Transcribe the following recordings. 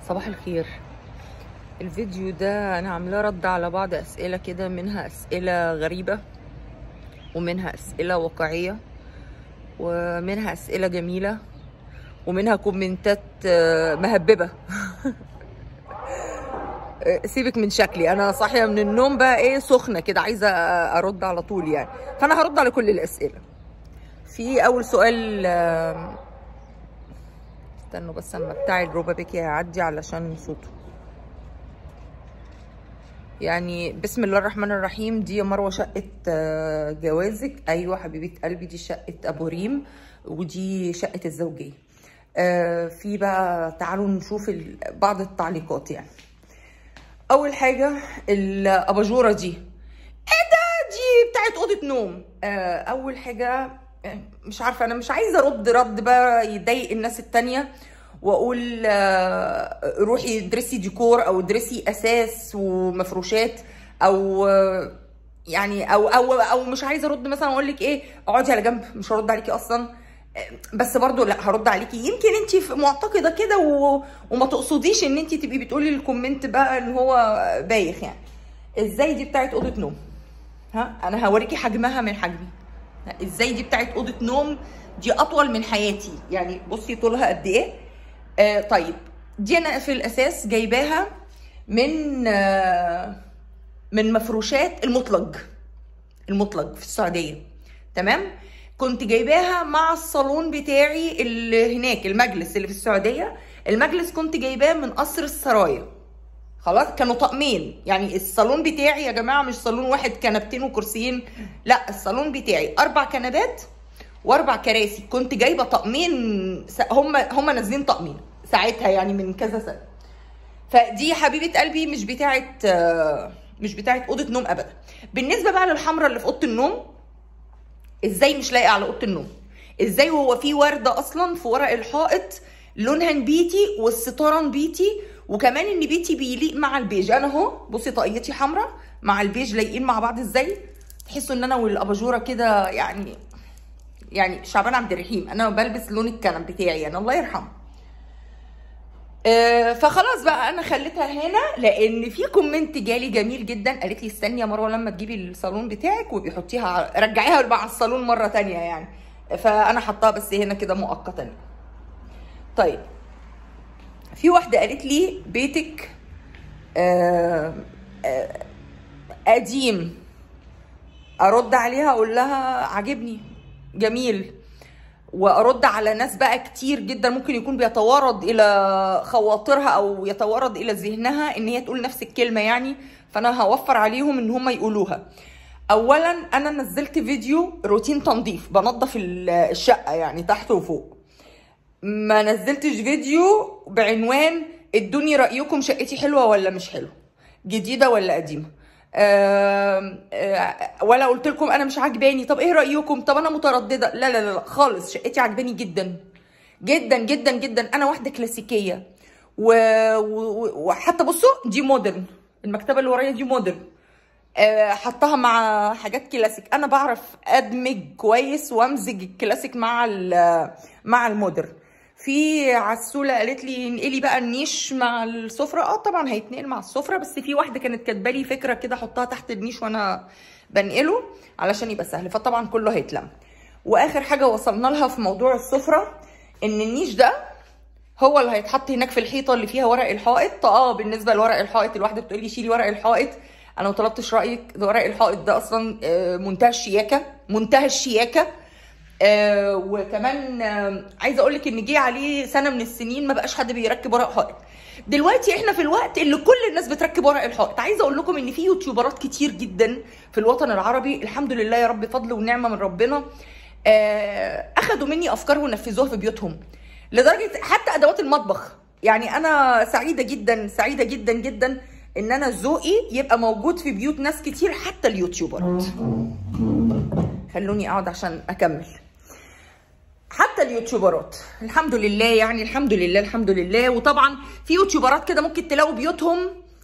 صباح الخير الفيديو ده انا عاملاه رد على بعض اسئله كده منها اسئله غريبه ومنها اسئله واقعيه ومنها اسئله جميله ومنها كومنتات آه، مهببه آه، سيبك من شكلي انا صاحيه من النوم بقى ايه سخنه كده عايزه ارد على طول يعني فانا هرد على كل الاسئله في اول سؤال آه، استنوا بس اما بتاع الروبا بيكي هيعدي علشان صوته يعني بسم الله الرحمن الرحيم دي يا مروه شقه آه، جوازك ايوه حبيبه قلبي دي شقه ابو ريم ودي شقه الزوجيه آه، في بقى تعالوا نشوف ال- بعض التعليقات يعني اول حاجه الاباجوره دي ايه ده دي بتاعت اوضه نوم آه، اول حاجه آه، مش عارفه انا مش عايزه ارد رد بقى يضايق الناس التانية واقول آه، روحي ادرسي ديكور او ادرسي اساس ومفروشات او آه، يعني او او او مش عايزه ارد مثلا اقول لك ايه اقعدي على جنب مش هرد عليكي اصلا آه، بس برضو لا هرد عليكي يمكن انت معتقده كده و... وما تقصديش ان انت تبقي بتقولي الكومنت بقى ان هو بايخ يعني ازاي دي بتاعت اوضه نوم ها انا هوريكي حجمها من حجمي ازاي دي بتاعت اوضه نوم دي اطول من حياتي يعني بصي طولها قد ايه آه طيب دي انا في الاساس جايباها من آه من مفروشات المطلق المطلق في السعوديه تمام كنت جايباها مع الصالون بتاعي اللي هناك المجلس اللي في السعوديه المجلس كنت جايباه من قصر السرايا خلاص كانوا طقمين يعني الصالون بتاعي يا جماعه مش صالون واحد كنبتين وكرسيين لا الصالون بتاعي اربع كنبات واربع كراسي كنت جايبه طقمين س- هم هم نازلين طقمين ساعتها يعني من كذا سنه فدي حبيبه قلبي مش بتاعه آه، مش بتاعه اوضه نوم ابدا بالنسبه بقى للحمراء اللي في اوضه النوم ازاي مش لايقه على اوضه النوم ازاي وهو في ورده اصلا في ورق الحائط لونها نبيتي والستاره نبيتي وكمان النبيتي بيليق مع البيج انا اهو بصي طاقيتي حمراء مع البيج لايقين مع بعض ازاي تحسوا ان انا والاباجوره كده يعني يعني شعبان عبد الرحيم انا بلبس لون الكنب بتاعي يعني الله يرحمه آه، فخلاص بقى انا خليتها هنا لان في كومنت جالي جميل جدا قالت لي استني يا مروه لما تجيبي الصالون بتاعك وبيحطيها على- رجعيها مع الصالون مره تانية يعني فانا حطاها بس هنا كده مؤقتا طيب في واحده قالت لي بيتك آه، آه، قديم ارد عليها اقول لها عاجبني جميل وارد على ناس بقى كتير جدا ممكن يكون بيتوارد الى خواطرها او يتوارد الى ذهنها ان هي تقول نفس الكلمه يعني فانا هوفر عليهم ان هم يقولوها اولا انا نزلت فيديو روتين تنظيف بنظف ال- الشقه يعني تحت وفوق ما نزلتش فيديو بعنوان ادوني رايكم شقتي حلوه ولا مش حلوه جديده ولا قديمه آم، آه، ولا قلت لكم انا مش عاجباني طب ايه رايكم طب انا متردده لا لا لا لا، خالص شقتي عاجباني جدا جدا جدا جدا انا واحده كلاسيكيه و... و... وحتى بصوا دي مودرن المكتبه اللي ورايا دي مودرن آه، حطها مع حاجات كلاسيك انا بعرف ادمج كويس وامزج الكلاسيك مع ال- مع المودرن في عسوله قالت لي انقلي بقى النيش مع السفره اه طبعا هيتنقل مع السفره بس في واحده كانت كاتبه لي فكره كده احطها تحت النيش وانا بنقله علشان يبقى سهل فطبعا كله هيتلم واخر حاجه وصلنا لها في موضوع السفره ان النيش ده هو اللي هيتحط هناك في الحيطه اللي فيها ورق الحائط اه بالنسبه لورق الحائط الواحده بتقول لي شيلي ورق الحائط انا ما طلبتش رايك ده ورق الحائط ده اصلا آه، منتهى الشياكه منتهى الشياكه آه وكمان آه عايزه اقول لك ان جه عليه سنه من السنين ما بقاش حد بيركب ورق حائط دلوقتي احنا في الوقت اللي كل الناس بتركب ورق الحائط عايزه اقول لكم ان في يوتيوبرات كتير جدا في الوطن العربي الحمد لله يا رب فضل ونعمه من ربنا آه اخدوا مني افكار ونفذوها في بيوتهم لدرجه حتى ادوات المطبخ يعني انا سعيده جدا سعيده جدا جدا ان انا ذوقي يبقى موجود في بيوت ناس كتير حتى اليوتيوبرات خلوني اقعد عشان اكمل حتى اليوتيوبرات الحمد لله يعني الحمد لله الحمد لله وطبعا في يوتيوبرات كده ممكن تلاقوا بيوتهم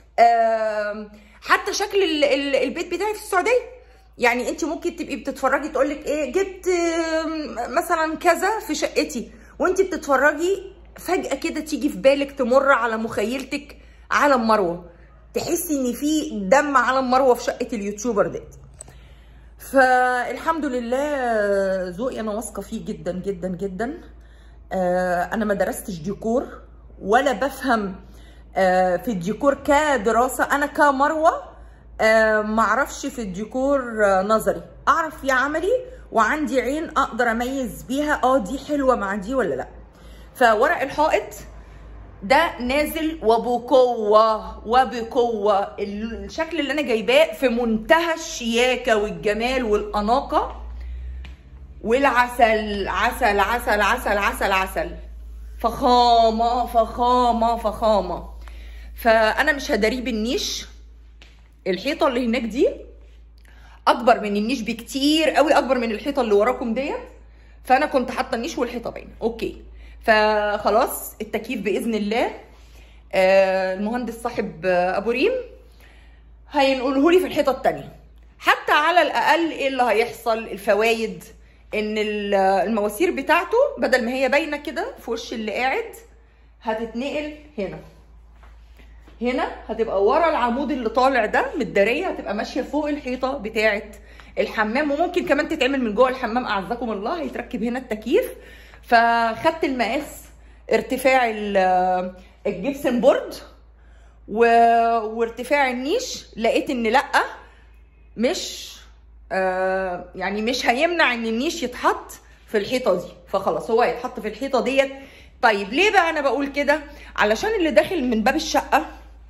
آم، حتى شكل ال- ال- البيت بتاعي في السعوديه يعني انت ممكن تبقي بتتفرجي تقول لك ايه جبت آم، مثلا كذا في شقتي وانت بتتفرجي فجاه كده تيجي في بالك تمر على مخيلتك عالم مروه تحسي ان في دم عالم مروه في شقه اليوتيوبر ديت فالحمد لله ذوقي انا واثقه فيه جدا جدا جدا آه، انا ما درستش ديكور ولا بفهم آه، في الديكور كدراسه انا كمروه آه، معرفش في الديكور آه، نظري اعرف فيه عملي وعندي عين اقدر اميز بيها اه دي حلوه مع دي ولا لا فورق الحائط ده نازل وبقوة وبقوة الشكل اللي أنا جايباه في منتهى الشياكة والجمال والأناقة والعسل عسل عسل عسل عسل عسل فخامة فخامة فخامة فأنا مش هداريه بالنيش الحيطة اللي هناك دي أكبر من النيش بكتير قوي أكبر من الحيطة اللي وراكم ديت فأنا كنت حاطة النيش والحيطة باينة أوكي فخلاص التكييف باذن الله آه، المهندس صاحب آه، ابو ريم هينقله لي في الحيطه التانية حتى على الاقل ايه اللي هيحصل الفوايد ان ال- المواسير بتاعته بدل ما هي باينه كده في وش اللي قاعد هتتنقل هنا هنا هتبقى ورا العمود اللي طالع ده متداريه هتبقى ماشيه فوق الحيطه بتاعه الحمام وممكن كمان تتعمل من جوه الحمام اعزكم الله هيتركب هنا التكييف فخدت المقاس ارتفاع ال- الجبسن بورد و... وارتفاع النيش لقيت ان لا مش آه يعني مش هيمنع ان النيش يتحط في الحيطه دي فخلاص هو هيتحط في الحيطه ديت طيب ليه بقى انا بقول كده علشان اللي داخل من باب الشقه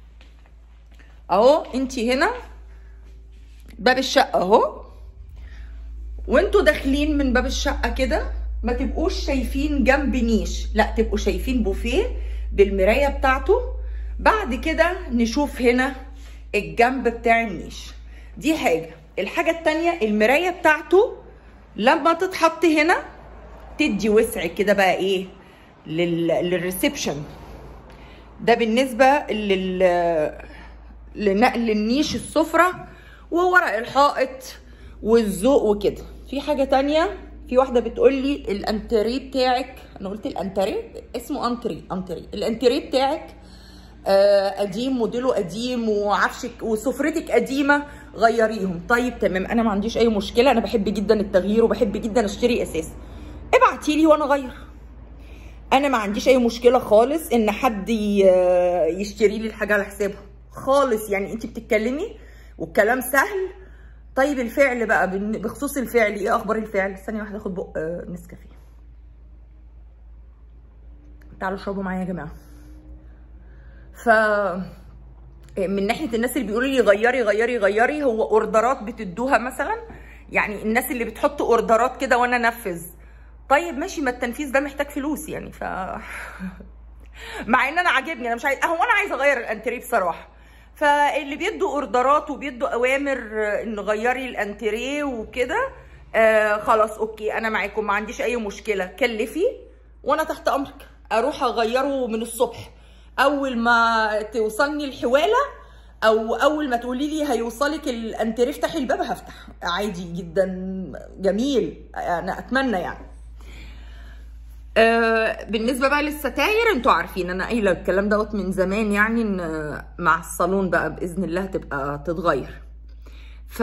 اهو انت هنا باب الشقه اهو وانتوا داخلين من باب الشقه كده ما تبقوش شايفين جنب نيش لا تبقوا شايفين بوفيه بالمرايه بتاعته بعد كده نشوف هنا الجنب بتاع النيش دي حاجه الحاجه التانية المرايه بتاعته لما تتحط هنا تدي وسع كده بقى ايه لل... للريسبشن ده بالنسبه لل لنقل النيش السفره وورق الحائط والذوق وكده في حاجه تانية في واحده بتقول لي الانتريه بتاعك انا قلت الانتريه اسمه انتري انتري الانتريه بتاعك آه، قديم موديله قديم وعفشك وسفرتك قديمه غيريهم طيب تمام انا ما عنديش اي مشكله انا بحب جدا التغيير وبحب جدا اشتري اساس ابعتي لي وانا اغير انا ما عنديش اي مشكله خالص ان حد ي- يشتري لي الحاجه على حسابه خالص يعني انت بتتكلمي والكلام سهل طيب الفعل بقى بن- بخصوص الفعل ايه اخبار الفعل ثانيه واحده اخد بق آه، نسكافيه تعالوا اشربوا معايا يا جماعه ف من ناحيه الناس اللي بيقولوا لي غيري غيري غيري هو اوردرات بتدوها مثلا يعني الناس اللي بتحط اوردرات كده وانا انفذ طيب ماشي ما التنفيذ ده محتاج فلوس يعني ف مع ان انا عاجبني انا مش عايز هو انا عايزه اغير الانتريه بصراحه فاللي بيدوا اوردرات وبيدوا اوامر آه، ان غيري الانتريه وكده آه خلاص اوكي انا معاكم ما عنديش اي مشكله كلفي وانا تحت امرك اروح اغيره من الصبح اول ما توصلني الحواله او اول ما تقولي لي هيوصلك الانتريه افتحي الباب هفتح عادي جدا جميل انا اتمنى يعني آه، بالنسبه بقى للستاير انتوا عارفين انا قايله الكلام دوت من زمان يعني ان مع الصالون بقى باذن الله هتبقى تتغير ف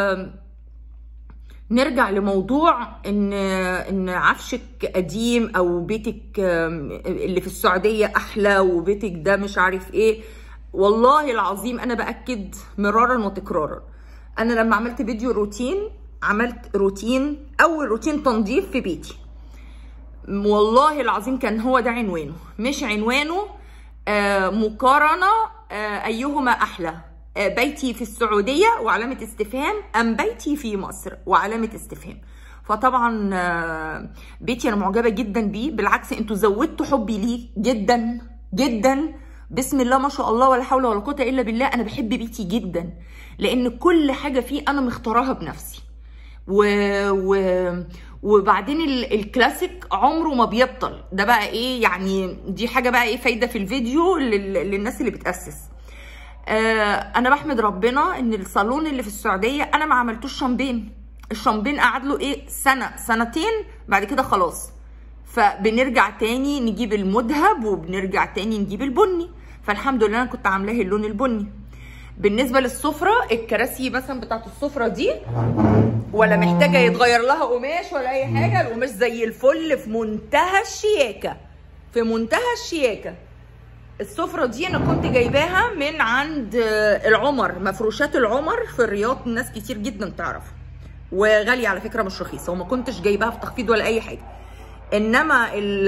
نرجع لموضوع ان ان عفشك قديم او بيتك آم، اللي في السعوديه احلى وبيتك ده مش عارف ايه والله العظيم انا باكد مرارا وتكرارا انا لما عملت فيديو روتين عملت روتين اول روتين تنظيف في بيتي والله العظيم كان هو ده عنوانه مش عنوانه آه مقارنة آه أيهما أحلى آه بيتي في السعودية وعلامة استفهام أم بيتي في مصر وعلامة استفهام فطبعا آه بيتي أنا معجبة جدا بيه بالعكس أنتوا زودتوا حبي ليه جدا جدا بسم الله ما شاء الله ولا حول ولا قوة إلا بالله أنا بحب بيتي جدا لأن كل حاجة فيه أنا مختارها بنفسي و... و... وبعدين ال... الكلاسيك عمره ما بيبطل ده بقى ايه يعني دي حاجه بقى ايه فايده في الفيديو لل... للناس اللي بتاسس آه انا بحمد ربنا ان الصالون اللي في السعوديه انا ما عملتوش شامبين الشامبين قعد له ايه سنه سنتين بعد كده خلاص فبنرجع تاني نجيب المذهب وبنرجع تاني نجيب البني فالحمد لله انا كنت عاملاه اللون البني بالنسبه للسفره الكراسي مثلا بتاعت السفره دي ولا محتاجه يتغير لها قماش ولا اي حاجه القماش زي الفل في منتهى الشياكه في منتهى الشياكه السفرة دي أنا كنت جايباها من عند العمر مفروشات العمر في الرياض ناس كتير جدا تعرفها وغالية على فكرة مش رخيصة وما كنتش جايباها في تخفيض ولا أي حاجة إنما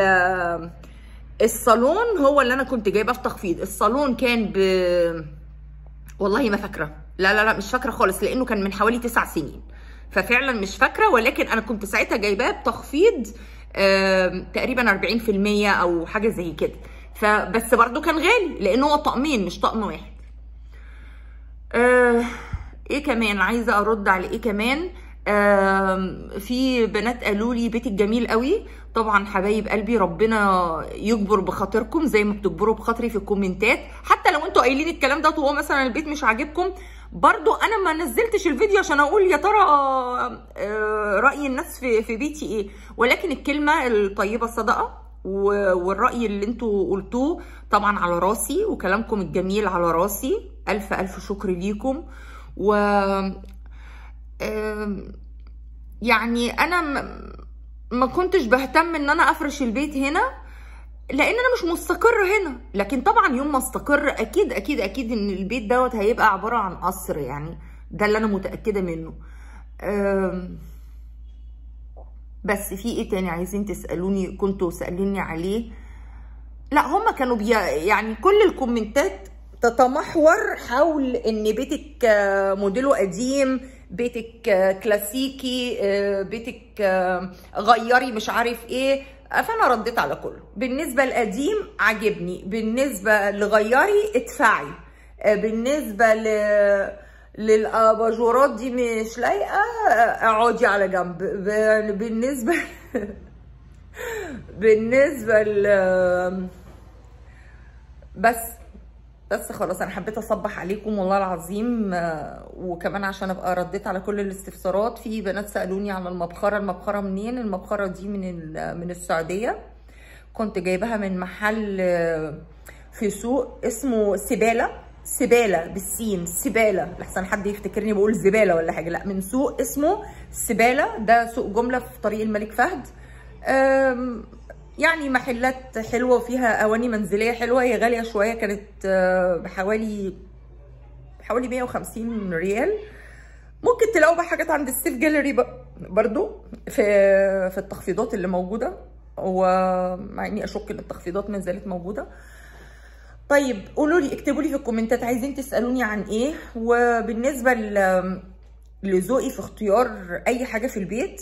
الصالون هو اللي أنا كنت جايباه في تخفيض الصالون كان ب والله ما فاكرة لا لا لا مش فاكرة خالص لأنه كان من حوالي تسع سنين ففعلا مش فاكرة ولكن أنا كنت ساعتها جايباه بتخفيض تقريبا 40% أو حاجة زي كده فبس برضو كان غالي لانه هو طقمين مش طقم واحد آه ايه كمان عايزه ارد على ايه كمان آه في بنات قالوا لي بيتك جميل قوي طبعا حبايب قلبي ربنا يجبر بخاطركم زي ما بتجبروا بخاطري في الكومنتات حتى لو انتوا قايلين الكلام ده وهو مثلا البيت مش عاجبكم برضو انا ما نزلتش الفيديو عشان اقول يا ترى آه راي الناس في في بيتي ايه ولكن الكلمه الطيبه صدقه والرأي اللي انتوا قلتوه طبعا على راسي وكلامكم الجميل على راسي ألف ألف شكر ليكم و يعني أنا ما كنتش بهتم إن أنا أفرش البيت هنا لأن أنا مش مستقر هنا لكن طبعا يوم ما استقر أكيد أكيد أكيد إن البيت دوت هيبقى عبارة عن قصر يعني ده اللي أنا متأكدة منه بس في ايه تاني عايزين تسالوني كنتوا ساليني عليه لا هما كانوا بي يعني كل الكومنتات تتمحور حول ان بيتك موديله قديم بيتك كلاسيكي بيتك غيري مش عارف ايه فانا رديت على كله بالنسبه القديم عجبني بالنسبه لغيري ادفعي بالنسبه ل للاباجورات دي مش لايقه اقعدي على جنب بالنسبه بالنسبه ل بس بس خلاص انا حبيت اصبح عليكم والله العظيم وكمان عشان ابقى رديت على كل الاستفسارات في بنات سالوني على المبخره المبخره منين المبخره دي من من السعوديه كنت جايباها من محل في سوق اسمه سباله سباله بالسين سباله لحسن حد يفتكرني بقول زباله ولا حاجه لا من سوق اسمه سباله ده سوق جمله في طريق الملك فهد يعني محلات حلوه وفيها اواني منزليه حلوه هي غاليه شويه كانت بحوالي حوالي 150 ريال ممكن تلاقوا بقى حاجات عند السيف جاليري برضو في في التخفيضات اللي موجوده ومع اني اشك ان التخفيضات ما زالت موجوده طيب قولوا لي اكتبوا لي في الكومنتات عايزين تسالوني عن ايه وبالنسبه لذوقي في اختيار اي حاجه في البيت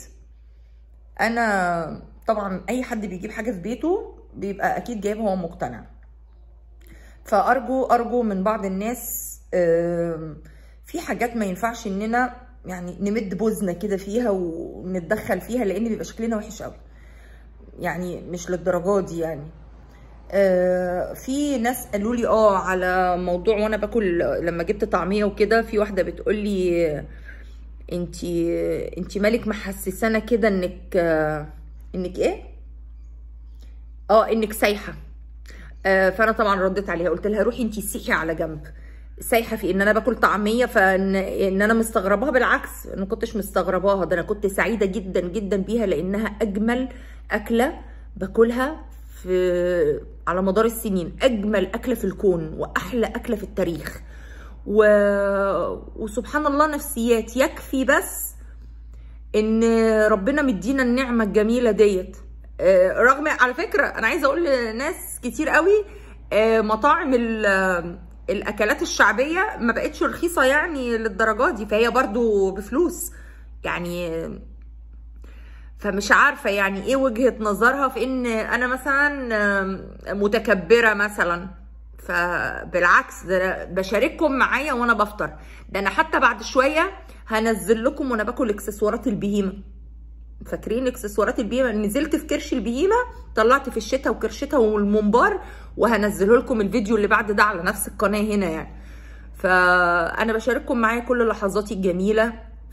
انا طبعا اي حد بيجيب حاجه في بيته بيبقى اكيد جايب هو مقتنع فارجو ارجو من بعض الناس في حاجات ما ينفعش اننا يعني نمد بوزنا كده فيها ونتدخل فيها لان بيبقى شكلنا وحش قوي يعني مش للدرجات دي يعني آه في ناس قالوا لي اه على موضوع وانا باكل لما جبت طعميه وكده في واحده بتقول لي انت انت مالك محسسانه كده انك آه انك ايه اه انك سايحه آه فانا طبعا رديت عليها قلت لها روحي انت سيحي على جنب سايحه في ان انا باكل طعميه فان ان انا مستغرباها بالعكس انا ما كنتش مستغرباها ده انا كنت سعيده جدا جدا بيها لانها اجمل اكله باكلها في على مدار السنين اجمل اكله في الكون واحلى اكله في التاريخ و... وسبحان الله نفسيات يكفي بس ان ربنا مدينا النعمه الجميله ديت رغم على فكره انا عايزه اقول لناس كتير قوي مطاعم الاكلات الشعبيه ما بقتش رخيصه يعني للدرجات دي فهي برضو بفلوس يعني فمش عارفه يعني ايه وجهه نظرها في ان انا مثلا متكبره مثلا فبالعكس ده أنا بشارككم معايا وانا بفطر ده انا حتى بعد شويه هنزل لكم وانا باكل اكسسوارات البهيمه فاكرين اكسسوارات البهيمه نزلت في كرش البهيمه طلعت في الشتاء وكرشتها والمنبار وهنزله لكم الفيديو اللي بعد ده على نفس القناه هنا يعني فانا بشارككم معايا كل لحظاتي الجميله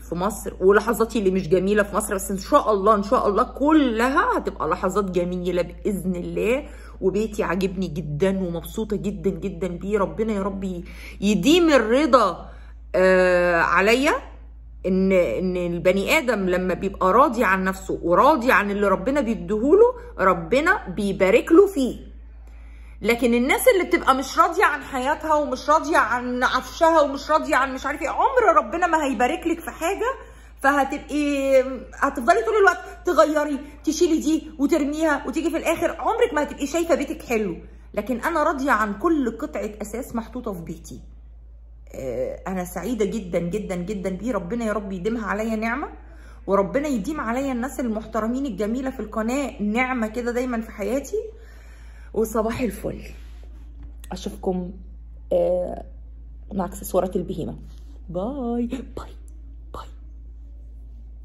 في مصر ولحظاتي اللي مش جميله في مصر بس ان شاء الله ان شاء الله كلها هتبقى لحظات جميله باذن الله وبيتي عاجبني جدا ومبسوطه جدا جدا بيه ربنا يا رب يديم الرضا آه عليا ان ان البني ادم لما بيبقى راضي عن نفسه وراضي عن اللي ربنا بيديهوله ربنا بيبارك له فيه لكن الناس اللي بتبقى مش راضيه عن حياتها ومش راضيه عن عفشها ومش راضيه عن مش عارف ايه عمر ربنا ما هيبارك لك في حاجه فهتبقي هتفضلي طول الوقت تغيري تشيلي دي وترميها وتيجي في الاخر عمرك ما هتبقي شايفه بيتك حلو لكن انا راضيه عن كل قطعه اساس محطوطه في بيتي انا سعيده جدا جدا جدا بيه ربنا يا رب يديمها عليا نعمه وربنا يديم عليا الناس المحترمين الجميله في القناه نعمه كده دايما في حياتي وصباح الفل اشوفكم مع اكسسوارات البهيمه باي باي